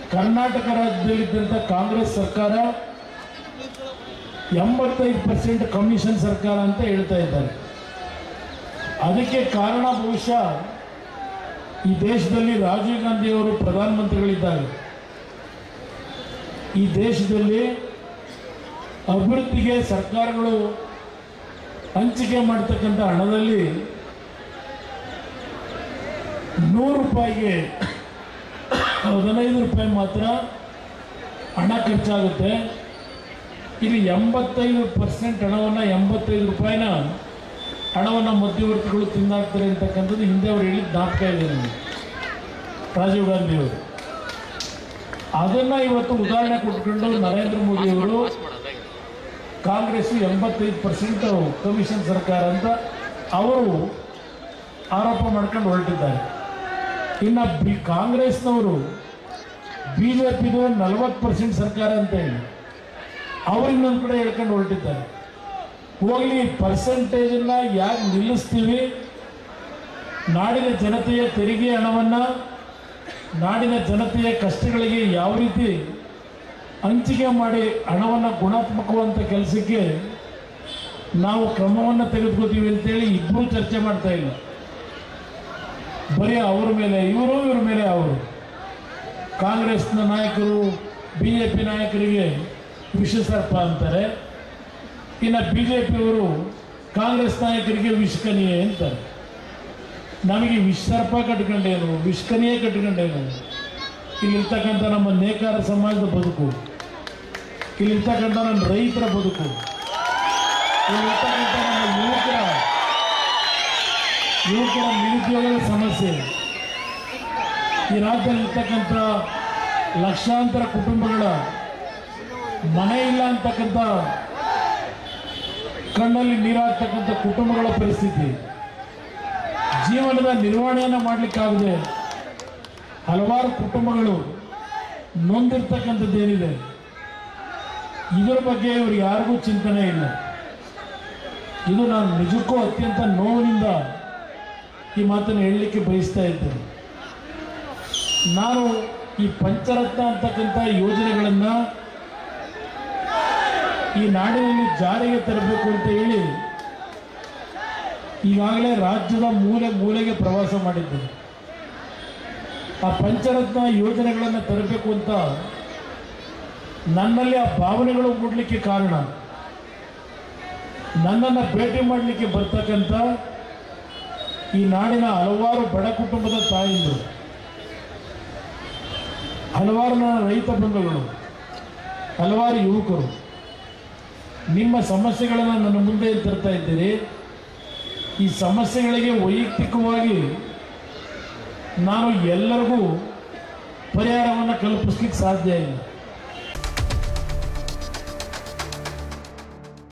ಕರ್ನಾಟಕ ರಾಜ್ಯದಲ್ಲಿದ್ದಂಥ ಕಾಂಗ್ರೆಸ್ ಸರ್ಕಾರ ಎಂಬತ್ತೈದು percent commission ಸರ್ಕಾರ ಅಂತ ಹೇಳ್ತಾ ಇದ್ದಾರೆ ಅದಕ್ಕೆ ಕಾರಣ ಬಹುಶಃ ಈ ದೇಶದಲ್ಲಿ ರಾಜೀವ್ ಗಾಂಧಿಯವರು ಪ್ರಧಾನಮಂತ್ರಿಗಳಿದ್ದಾರೆ ಈ ದೇಶದಲ್ಲಿ ಅಭಿವೃದ್ಧಿಗೆ ಸರ್ಕಾರಗಳು ಹಂಚಿಕೆ ಮಾಡ್ತಕ್ಕಂಥ ಹಣದಲ್ಲಿ ನೂರು ರೂಪಾಯಿಗೆ ಹದಿನೈದು ರೂಪಾಯಿ ಮಾತ್ರ ಹಣ ಖರ್ಚಾಗುತ್ತೆ ಇಲ್ಲಿ ಎಂಬತ್ತೈದು ಪರ್ಸೆಂಟ್ ಹಣವನ್ನು ಎಂಬತ್ತೈದು ರೂಪಾಯಿನ ಹಣವನ್ನು ಮಧ್ಯವರ್ತಿಗಳು ತಿಂದಾಕ್ತಾರೆ ಅಂತಕ್ಕಂಥದ್ದು ಹಿಂದೆ ಅವ್ರು ಹೇಳಿದ ಜ್ಞಾಪಕ ಇದೆ ನನಗೆ ರಾಜೀವ್ ಗಾಂಧಿಯವರು ಅದನ್ನು ಇವತ್ತು ಉದಾಹರಣೆ ಕೊಟ್ಕೊಂಡು ನರೇಂದ್ರ ಮೋದಿಯವರು ಕಾಂಗ್ರೆಸ್ ಎಂಬತ್ತೈದು ಪರ್ಸೆಂಟ್ ಕಮಿಷನ್ ಸರ್ಕಾರ ಅಂತ ಅವರು ಆರೋಪ ಮಾಡ್ಕೊಂಡು ಹೊರಟಿದ್ದಾರೆ ಇನ್ನು ಬಿ ಕಾಂಗ್ರೆಸ್ನವರು ಬಿ ಜೆ ಪಿದು ನಲವತ್ತು ಪರ್ಸೆಂಟ್ ಸರ್ಕಾರ ಅಂತ ಹೇಳಿ ಅವರು ಇನ್ನೊಂದು ಕಡೆ ಹೇಳ್ಕೊಂಡು ಹೊರಟಿದ್ದಾರೆ ಹೋಗ್ಲಿ ಪರ್ಸೆಂಟೇಜನ್ನ ಯಾಕೆ ನಿಲ್ಲಿಸ್ತೀವಿ ನಾಡಿನ ಜನತೆಯ ತೆರಿಗೆ ಹಣವನ್ನು ನಾಡಿನ ಜನತೆಯ ಕಷ್ಟಗಳಿಗೆ ಯಾವ ರೀತಿ ಹಂಚಿಕೆ ಮಾಡಿ ಹಣವನ್ನು ಗುಣಾತ್ಮಕವಂತ ಕೆಲಸಕ್ಕೆ ನಾವು ಕ್ರಮವನ್ನು ತೆಗೆದುಕೋತೀವಿ ಅಂತೇಳಿ ಇಬ್ಬರು ಚರ್ಚೆ ಮಾಡ್ತಾ ಇಲ್ಲ ಬರೀ ಅವ್ರ ಮೇಲೆ ಇವರು ಇವ್ರ ಮೇಲೆ ಅವರು ಕಾಂಗ್ರೆಸ್ನ ನಾಯಕರು ಬಿ ಜೆ ಪಿ ನಾಯಕರಿಗೆ ವಿಷಸರ್ಪ ಅಂತಾರೆ ಇನ್ನು ಬಿ ಜೆ ಪಿಯವರು ಕಾಂಗ್ರೆಸ್ ನಾಯಕರಿಗೆ ವಿಷ್ಕನಿಯೇ ಅಂತಾರೆ ನಮಗೆ ವಿಷಸರ್ಪ ಕಟ್ಕೊಂಡೇನು ವಿಷ್ಕನಿಯೇ ಕಟ್ಕೊಂಡೇನು ಇಲ್ಲಿರ್ತಕ್ಕಂಥ ನಮ್ಮ ನೇಕಾರ ಸಮಾಜದ ಬದುಕು ಇಲ್ಲಿರ್ತಕ್ಕಂಥ ನಮ್ಮ ರೈತರ ಬದುಕು ಇಲ್ಲಿರ್ತಕ್ಕಂಥ ನಮ್ಮ ಯುವಕರ ಯುವಕರ ನಿರುದ್ಯೋಗದ ಸಮಸ್ಯೆ ಈ ರಾಜ್ಯದಲ್ಲಿರ್ತಕ್ಕಂಥ ಲಕ್ಷಾಂತರ ಕುಟುಂಬಗಳ ಮನೆ ಇಲ್ಲ ಅಂತಕ್ಕಂಥ ಕಣ್ಣಲ್ಲಿ ನೀರಾಗ್ತಕ್ಕಂಥ ಕುಟುಂಬಗಳ ಪರಿಸ್ಥಿತಿ ಜೀವನದ ನಿರ್ವಹಣೆಯನ್ನು ಮಾಡಲಿಕ್ಕಾಗದೆ ಹಲವಾರು ಕುಟುಂಬಗಳು ನೊಂದಿರ್ತಕ್ಕಂಥದ್ದೇನಿದೆ ಇದರ ಬಗ್ಗೆ ಇವರು ಯಾರಿಗೂ ಚಿಂತನೆ ಇಲ್ಲ ಇದು ನಾನು ನಿಜಕ್ಕೂ ಅತ್ಯಂತ ನೋವಿನಿಂದ ಈ ಮಾತನ್ನು ಹೇಳಲಿಕ್ಕೆ ಬಯಸ್ತಾ ಇದ್ದೇನೆ ನಾನು ಈ ಪಂಚರತ್ನ ಅಂತಕ್ಕಂಥ ಯೋಜನೆಗಳನ್ನು ಈ ನಾಡಿನಲ್ಲಿ ಜಾರಿಗೆ ತರಬೇಕು ಅಂತ ಹೇಳಿ ಈಗಾಗಲೇ ರಾಜ್ಯದ ಮೂಲೆ ಮೂಲೆಗೆ ಪ್ರವಾಸ ಮಾಡಿದ್ದೇನೆ ಆ ಪಂಚರತ್ನ ಯೋಜನೆಗಳನ್ನು ತರಬೇಕು ಅಂತ ನನ್ನಲ್ಲಿ ಆ ಭಾವನೆಗಳು ಮೂಡಲಿಕ್ಕೆ ಕಾರಣ ನನ್ನನ್ನು ಭೇಟಿ ಮಾಡಲಿಕ್ಕೆ ಬರ್ತಕ್ಕಂಥ ಈ ನಾಡಿನ ಹಲವಾರು ಬಡ ಕುಟುಂಬದ ತಾಯಿಗಳು ಹಲವಾರು ನನ್ನ ರೈತ ಬಂಧುಗಳು ಹಲವಾರು ಯುವಕರು ನಿಮ್ಮ ಸಮಸ್ಯೆಗಳನ್ನು ನನ್ನ ಮುಂದೆ ತರ್ತಾ ಇದ್ದೀರಿ ಈ ಸಮಸ್ಯೆಗಳಿಗೆ ವೈಯಕ್ತಿಕವಾಗಿ ನಾನು ಎಲ್ಲರಿಗೂ ಪರಿಹಾರವನ್ನು ಕಲ್ಪಿಸ್ಲಿಕ್ಕೆ ಸಾಧ್ಯ ಇಲ್ಲ